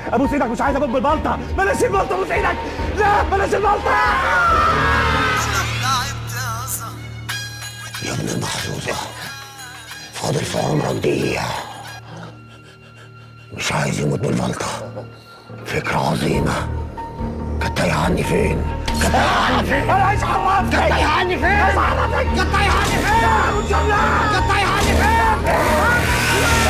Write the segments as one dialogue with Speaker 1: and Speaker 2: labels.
Speaker 1: ابوس ايدك مش عايز اموت بالبلطه بلاش البلطه ابوس ايدك لا بلاش البلطه
Speaker 2: يا ابن المحظوظة فاضل في عمرك دقيقة مش عايز يموت بالبلطة فكرة عظيمة كانت تايهة عني فين؟ كانت تايهة عني فين؟
Speaker 1: انا عايز اعرفك
Speaker 2: كانت تايهة عني فين؟
Speaker 1: عايز اعرفك
Speaker 2: كانت تايهة عني فين؟ كانت تايهة عني فين؟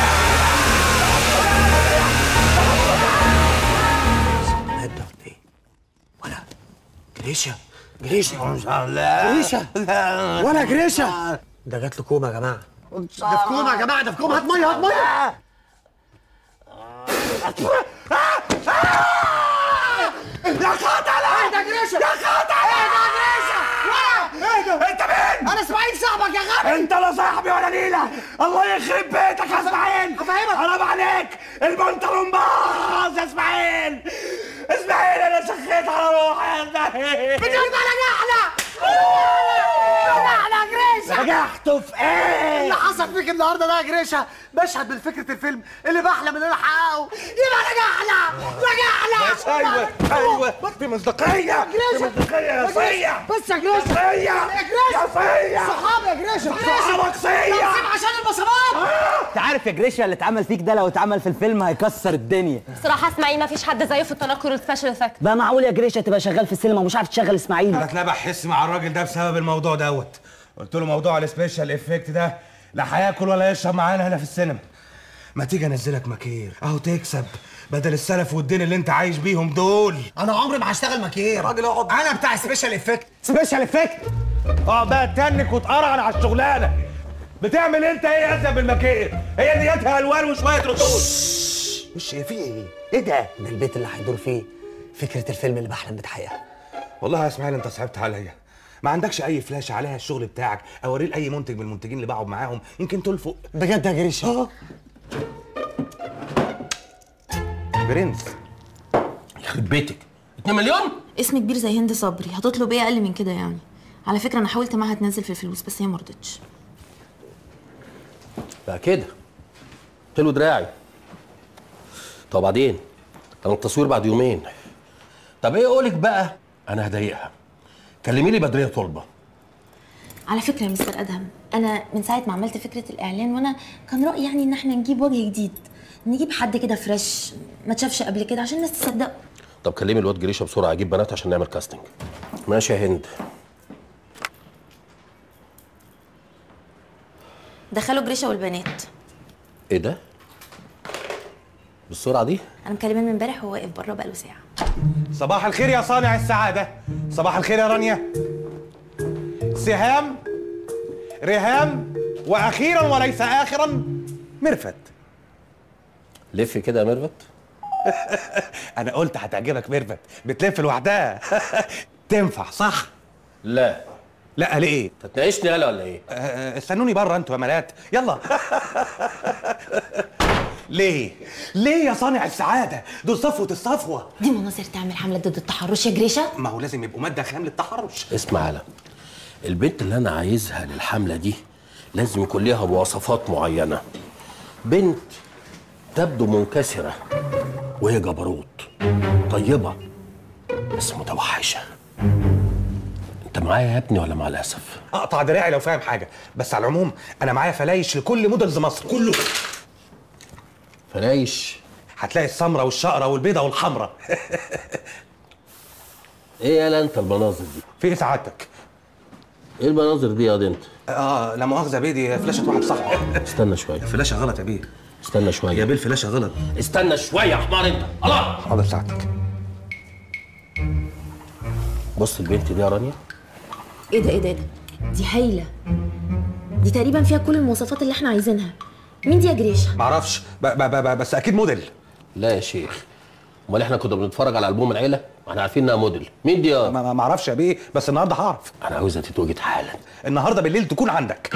Speaker 2: هدى ايه؟ ولا جريشة جريشة جريشة ولا جريشة ده جات له كوما يا جماعة ده في كوما يا جماعة ده في كوما هات مية هات مية
Speaker 1: يا قاتل
Speaker 2: ايه ده جريشة
Speaker 1: يا قاتل
Speaker 2: ايه ده جريشة
Speaker 1: ايه ده انت مين
Speaker 2: انا اسماعيل صاحبك يا غبي
Speaker 1: انت لا صاحبي ولا نيله الله يخرب بيتك يا اسماعيل
Speaker 2: هفهمك.
Speaker 1: حرام عليك البنطلون باظ يا اسماعيل اسماعيل انا شخيت على روحي يا اسماعيل
Speaker 2: بتجيب على جحلة جحلة جريشة
Speaker 1: نجحتوا في ايه
Speaker 2: اللي حصل فيك النهارده ده يا جريشة مشهد من فكرة الفيلم اللي بحلم ان انا احققه يبقى نجحنا نجحنا
Speaker 1: ايوه ايوه في مصداقيه في مصداقيه يا صيع
Speaker 2: بس يا جريشة
Speaker 1: صيع
Speaker 2: يا جريشة
Speaker 1: يا صيع
Speaker 2: صحابي يا جريشة
Speaker 1: صحابك صيع
Speaker 2: تنظيم عشان البصمات
Speaker 3: انت عارف يا جريشة اللي اتعمل فيك ده لو اتعمل في الفيلم هيكسر الدنيا
Speaker 4: بصراحه اسماعيل ما فيش حد زيه في التنكر والسبيشال افكت
Speaker 3: بقى معقول يا جريشة تبقى شغال في السينما ومش عارف تشغل اسماعيل
Speaker 1: انا اتنبح حس مع الراجل ده بسبب الموضوع دوت قلت له موضوع السبيشال افكت ده لا هياكل ولا يشرب معانا هنا في السينما ما تيجي انزلك مكير اهو تكسب بدل السلف والدين اللي انت عايش بيهم دول
Speaker 2: انا عمري ما هشتغل مكير
Speaker 1: راجل اقعد
Speaker 2: انا بتاع سبيشال افكت
Speaker 1: سبيشال افكت اه بقى تنك وتقرعن على الشغلانه بتعمل انت ايه يا ازيد بالمكير هي نيتها الوان وشويه رطوبه
Speaker 2: مش في ايه ايه ده
Speaker 3: ده البيت اللي هيدور فيه فكرة الفيلم اللي بحلم بتحقيقها
Speaker 1: والله يا اسماعيل انت صعبت عليا ما عندكش اي فلاشه عليها الشغل بتاعك اوريه لاي منتج من المنتجين اللي بقعد معاهم يمكن تلفق
Speaker 2: بجد يا جريشة
Speaker 1: اه برنس
Speaker 5: يخرب بيتك 2 مليون
Speaker 6: اسم كبير زي هند صبري هتطلب ايه اقل من كده يعني على فكره انا حاولت معاها تنزل في الفلوس بس هي مرضتش
Speaker 5: بقى كده حلو دراعي طب بعدين انا التصوير بعد يومين طب ايه اقولك بقى انا هضايقها كلمي لي بدريه طلبه
Speaker 6: على فكره يا مستر ادهم انا من ساعه ما عملت فكره الاعلان وانا كان رايي يعني ان احنا نجيب وجه جديد نجيب حد كده فريش ما تشافش قبل كده عشان الناس تصدقه
Speaker 5: طب كلمي الواد جريشه بسرعه اجيب بنات عشان نعمل كاستنج ماشي يا هند
Speaker 6: دخلوا جريشه والبنات
Speaker 5: ايه ده بالسرعه دي
Speaker 6: انا مكلمه من امبارح وهو واقف بره بقاله ساعه
Speaker 1: صباح الخير يا صانع السعاده صباح الخير يا رانيا سهام رهام واخيرا وليس اخرا مرفت
Speaker 5: لف كده يا ميرفت
Speaker 1: انا قلت هتعجبك ميرفت بتلف لوحدها تنفع صح
Speaker 5: لا
Speaker 1: لا ليه
Speaker 5: تتناقشني يالا ولا ايه
Speaker 1: آه، استنوني بره انتوا يا ملات يلا ليه ليه يا صانع السعاده دول صفوه الصفوه
Speaker 6: دي مناظر تعمل حمله ضد التحرش يا جريشه
Speaker 1: ما هو لازم يبقوا ماده خام للتحرش
Speaker 5: اسمع يالا البنت اللي انا عايزها للحمله دي لازم يكون ليها مواصفات معينه بنت تبدو منكسره وهي جبروت طيبه بس متوحشه انت معايا يا ابني ولا مع الاسف
Speaker 1: اقطع دراعي لو فاهم حاجه بس على العموم انا معايا فلايش لكل موديلز مصر كله
Speaker 5: فلايش
Speaker 1: هتلاقي السمراء والشقره والبيضه والحمراء
Speaker 5: ايه يالا انت المناظر دي
Speaker 1: في ايه سعادتك
Speaker 5: ايه المناظر دي يا دي انت
Speaker 1: اه لا مؤاخذه يا بيه دي فلاشه واحد صاحبي
Speaker 5: استنى شويه
Speaker 1: فلاشه غلط يا بيه
Speaker 5: استنى
Speaker 1: يا
Speaker 5: شويه
Speaker 1: بيه الفلاشه غلط
Speaker 5: استنى شويه يا حمار انت الله
Speaker 1: حاضر سعادتك
Speaker 5: بص البنت دي يا رانيا
Speaker 6: ايه ده ايه ده ايه ده دي هايله دي تقريبا فيها كل المواصفات اللي احنا عايزينها مين دي يا جريشه
Speaker 1: معرفش ب- ب- ب- بس اكيد موديل
Speaker 5: لا يا شيخ امال احنا كنا بنتفرج على البوم العيله ما احنا عارفين انها موديل مين دي يا
Speaker 1: ما ما- معرفش يا بيه بس النهارده هعرف
Speaker 5: انا عاوزها تتوجد حالا
Speaker 1: النهارده بالليل تكون عندك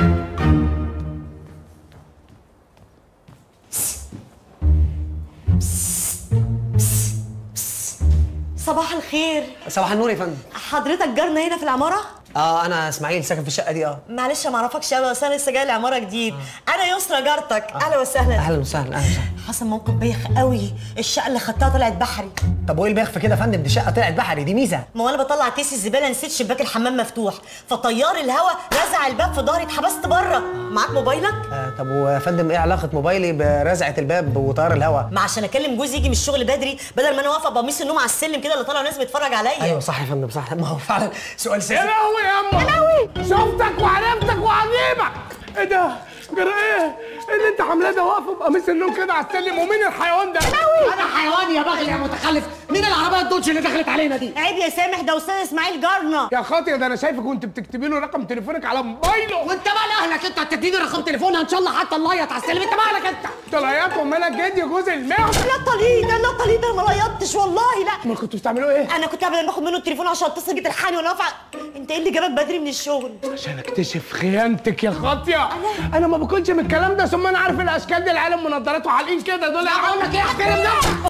Speaker 7: صباح الخير
Speaker 2: صباح النور يا فندم
Speaker 7: حضرتك جارنا هنا في العمارة؟
Speaker 2: اه انا اسماعيل ساكن في الشقه دي اه
Speaker 7: معلش ما اعرفش قوي بس انا لسه جاي العمارة جديد انا يسرا جارتك اهلا وسهلا
Speaker 2: اهلا وسهلا اهلا وسهلا
Speaker 7: حصل موقف بايخ قوي الشقه اللي خدتها طلعت بحري
Speaker 2: طب وايه البيخ في كده يا فندم دي شقه طلعت بحري دي ميزه
Speaker 7: ما هو انا بطلع كيس الزباله نسيت شباك الحمام مفتوح فطيار الهوا رزع الباب في ظهري اتحبست بره معاك موبايلك
Speaker 2: آه طب ويا فندم ايه علاقه موبايلي برزعه الباب وطيار الهواء
Speaker 7: ما عشان اكلم جوزي يجي من الشغل بدري بدل ما انا واقفه بقميص النوم على السلم كده اللي طالع ناس بتتفرج عليا
Speaker 2: ايوه صح يا فندم صح ما هو فعلا سؤال
Speaker 1: يا
Speaker 2: سياسي
Speaker 1: لهوي يا اما يا لهوي شفتك وعرفتك وعجيبك ايه ده؟ جرى ايه؟ ايه اللي انت عاملاه ده واقفه بقميص النوم كده على السلم ومين الحيوان ده؟
Speaker 2: انا حيوان يا بغل يا متخلف مين العربيه الدوتش اللي دخلت علينا دي
Speaker 7: عيب يا سامح ده استاذ اسماعيل جارنا
Speaker 1: يا خاطر ده انا شايفك وانت بتكتبي له رقم تليفونك على موبايله
Speaker 2: وانت مال اهلك انت هتديني رقم تليفونها ان شاء الله حتى نليط على السلم انت مالك انت
Speaker 1: طلعيات ومالك جدي جوز المعده
Speaker 7: لا طليق ده لا طليق ده أنا ما ليطتش والله لا
Speaker 1: امال كنتوا بتعملوا ايه؟
Speaker 7: انا كنت ابدا باخد منه التليفون عشان اتصل جيت الحاني وانا واقفه انت ايه اللي جابك بدري من الشغل
Speaker 1: عشان اكتشف خيانتك يا خاطيه انا ما باكلش من الكلام ده ثم انا عارف الاشكال دي العالم منظرات وحالقين كده دول
Speaker 2: اقول لك ايه احترم نفسك